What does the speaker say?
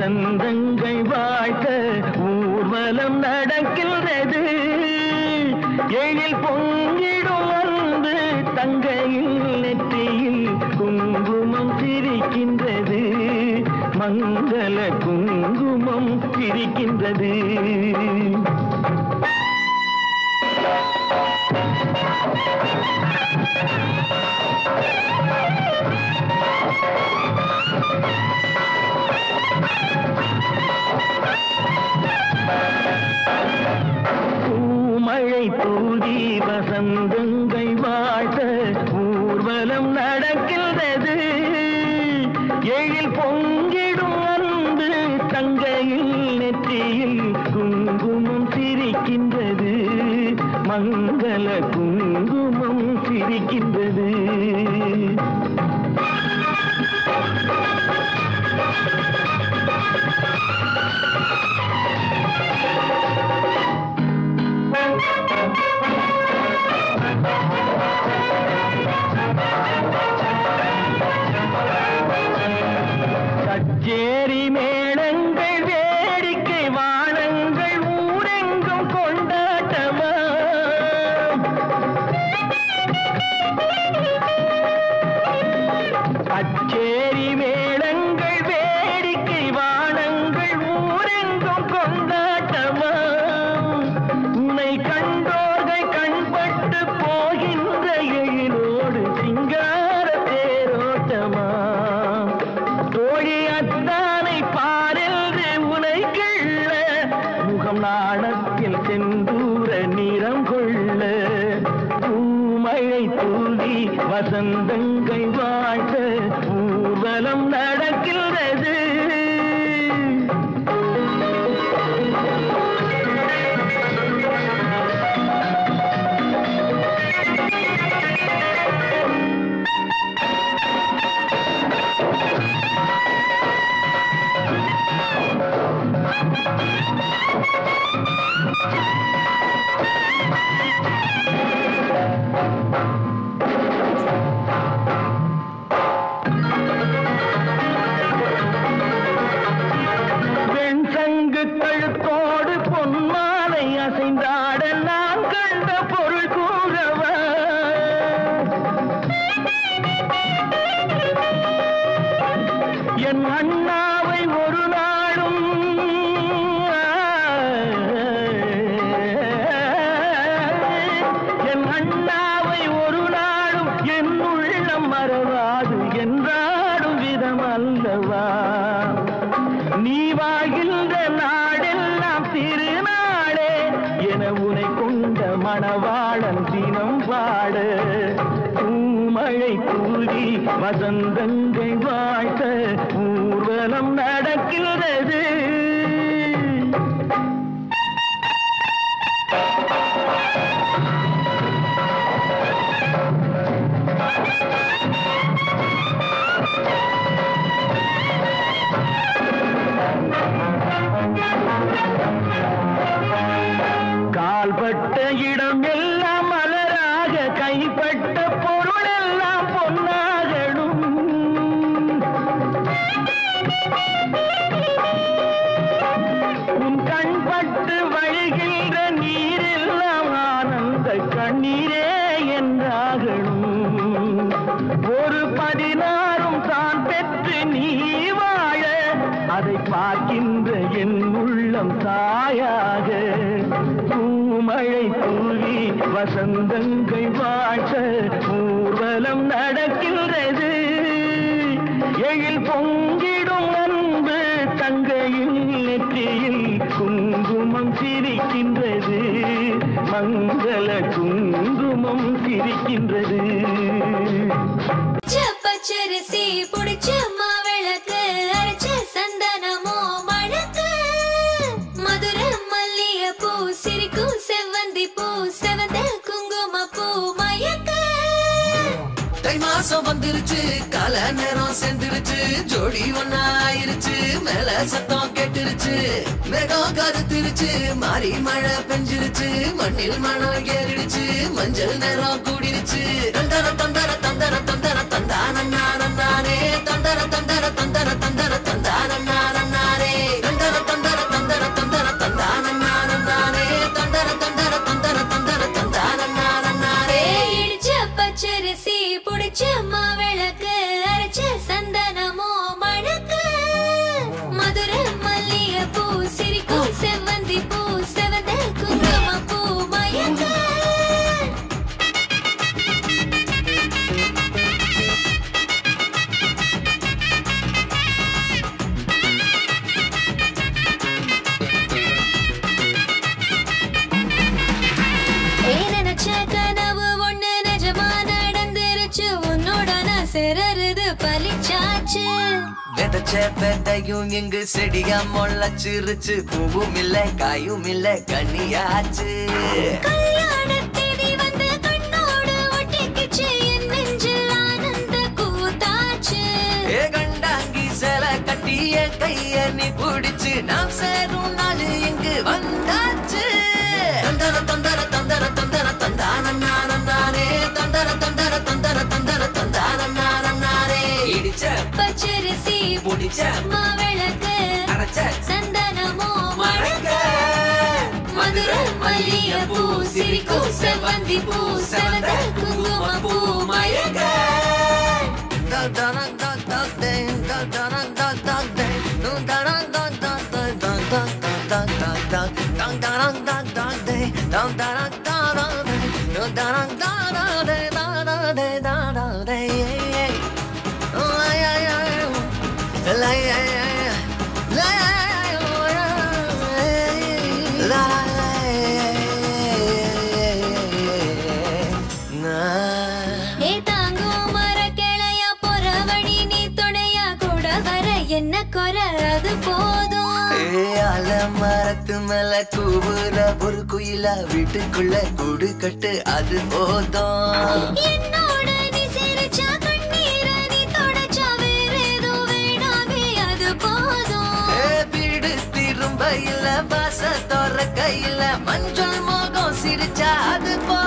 வசந்தங்கள் வாழ்த்த ஊர்வலம் நடக்கின்றது எழில் பொங்கிடும் வந்து தங்கையில் நெற்றியில் குங்குமம் சிரிக்கின்றது மங்கள குங்குமம் சிரிக்கின்றது பூமழை தூவி வசந்தங்கள் வாழ்த்த ஊர்வலம் நடக்கின்றது எழில் பொங்கிடும் அன்பு தங்கையில் நெற்றியில் குங்குமம் சிரிக்கின்றது மங்கள குங்குமம் சிரிக்கின்றது கச்சேரி மேளங்கள் வேடிக்கை வாழங்கள் ஊரெங்கும் கொண்டாட்டமா கச்சேரி மேளங்கள் வேடிக்கை வாழங்கள் ஊரெங்கும் கொண்டாட்டமா உன்னை கண்டோர்கள் கண்பட்டு போகின்ற எழிலோடு சிங்கார தேரோட்டமா தோழி அத்தானை பாரென்று உனை கிள்ள முகம் நாணத்தில் செந்தூர நிறம் கொள்ள பூமழை தூவி வசந்தங்கள் வாழ்த்த ஊர்வலம் நடக்கின்றது வெண்சங்கு கழுத்தோடு பொன்மாலை அசைந்தாட நான் கண்ட பொருள் கூறவா என் அண்ணாவை ஒரு நாளும் என் அண்ணாவை ஒரு நாளும் என் உள்ளம் மறவாது என்றாடும் விதம் அல்லவா நீ வாழ்கின்ற நாடெல்லாம் திருநாளே என உனை கொண்ட மணவாளன் தினம் பாட பூமழை தூவி வசந்தங்கள் வாழ்த்த ஊர்வலம் நடக்கின்றது கால்பட்ட இடம் எல்லாம் மலராக கைப்பட்ட பொருள் எல்லாம் பொன்னாகணும் உன் கண்பட்டு வழிகின்ற நீரெல்லாம் ஆனந்த கண்ணீரே என்றாகணும் ஒரு பதினாறும் தான் பெற்று நீ வாழ அதை பார்க்கின்ற என் உள்ளம் தாயாக பூமழை தூவி வசந்தங்கள் வாழ்த்த ஊர்வலம் நடக்கின்றது எழில் பொங்கிடும் அன்பு தங்கையில் நெற்றியில் குங்குமம் சிரிக்கின்றது மங்கள குங்குமம் சிரிக்கின்றது பச்சரிசி புடிச்ச மாவிளக்கு அரைச்ச சந்தனமோ மழக்கு மதுர மல்லிய பூ சிரிக்கும் செவ்வந்தி பூ செவந்த குங்கும பூ மயக்க தை மாசம் வந்துருச்சு கால நேரம் சேர்ந்துருச்சு ஜோடி ஒன்னா ஆயிருச்சு மேல சத்தம் கேட்டுருச்சு மேகம் கருத்துருச்சு மாறி மழை பெஞ்சிருச்சு மண்ணில் மணம் ஏறிடுச்சு மஞ்சள் நேரம் கூடிருச்சு தந்தர தந்தர தந்தர தந்தர தந்தானே தந்தர தந்தர தந்தர தந்தர தந்தானே பூத்தாச்சு விதைச்ச விதையும் இங்கு செடியா முளைச்சிருச்சு பூவும் இல்ல காயும் இல்ல கனியாச்சு கல்யாண தேதி வந்து கண்ணோடு ஒட்டிக்கிச்சு என் நெஞ்சில் ஆனந்த கூத்தாச்சு ஏ கண்டாங்கி சில கட்டி என் கைய நீ பிடிச்சு நாம் சேரும் நாள் இங்கு வந்தாச்சு தந்தர தந்தர தந்தர தந்தர தந்தான நானே தந்தர தந்தர தந்தர தந்தர தந்தான நானே இடிச்ச பச்சரிசி முடிச்ச மாவிளக்கு அரைச்ச சந்தனமோ மழக்க மதுர மல்லிய பூ சிரிக்கும் செவ்வந்தி பூ செவந்த குங்கும பூ மயக்க ஏ தாங்கும் மர கிளையா போற வழி நீ துணையா கூட வர என்ன குறை அது போதும் மரத்து மேல கூவுற ஒரு குயிலா வீட்டுக்குள்ள கூடு கட்டு அது போதும் என்னோட நீ சிரிச்சா கண்ணீர நீ தொடச்சா வேற ஏதோ வேணாமே அது போதும் ஏ, வீடு திரும்ப இல்ல வாச தோற கையில மஞ்சள் மோகம் சிரிச்சா அது போதும்